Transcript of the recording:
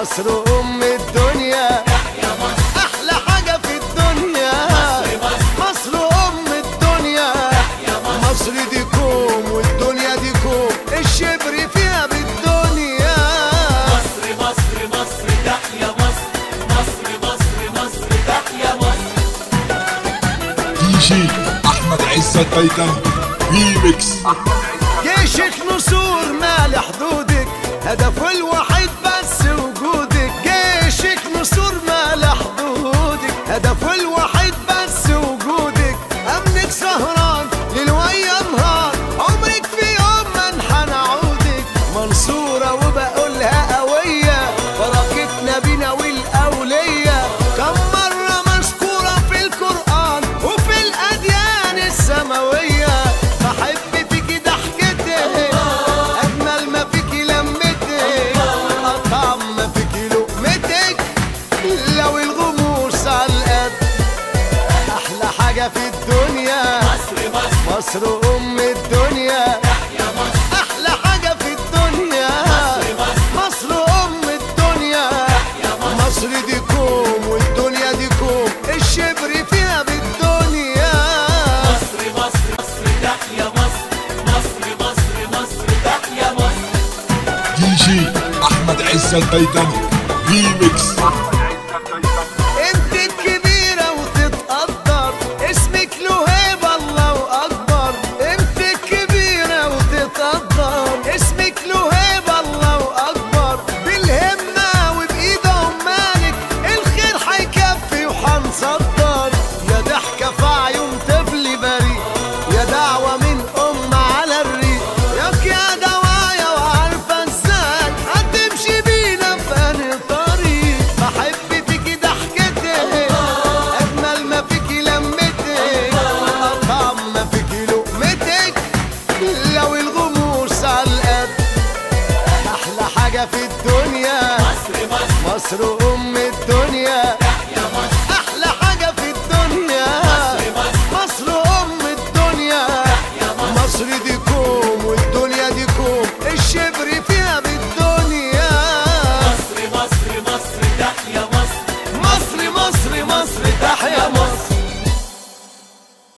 مصر ام الدنيا احلى حاجه في الدنيا مصر ام الدنيا مصر دي كوم والدنيا دي كوم الشبر فيها بالدنيا مصر مصر مصر تحيا مصر مصر مصر مصر تحيا مصر دي جي احمد عزت تايتان ريميكس جيشك نسور مال حدودك هدفه الوحيد بس وجودك جيشك نسور مال حدودك هدفه الوحيد بس وجودك امنك سهران ليل وايام نهار عمرك في يوم ما انحنى عودك منصورة وبقولها قوية بركتنا بينا والاولية كم مرة مذكورة في القرآن وفي الأديان السماوية بحب فيكي ضحكتك أجمل ما فيكي لمتك أطعم ما فيكي لقمتك لو الغموس على القد أحلى حاجة في الدنيا مصر مصر مصر أم الدنيا تحيا مصر أحلى حاجة في الدنيا مصر أم الدنيا مصر دي كوم والدنيا دي كوم الشبر فيها بالدنيا مصر مصر مصر تحيا مصر مصر مصر مصر تحيا مصر دي جي احمد عزت تايتان ريميكس انت الكبيرة وتتقدر اسمك له هيبة الله أكبر انت الكبيرة وتتقدر اسمك له هيبة الله أكبر بالهمة وبإيد عمالك الخير هيكفي وحنصدر يا ضحكة في عيون طفل بريء يا دعوة من أم على الريق ياك يا دوايا وعارفة ازاي هتمشي بينا في أنهي طريق بحب فيكي ضحكتك أجمل ما فيكي لمتك أطعم ما فيكي لقمتك لو الغموس على القد أحلى حاجة في الدنيا مصر مصر مصر أم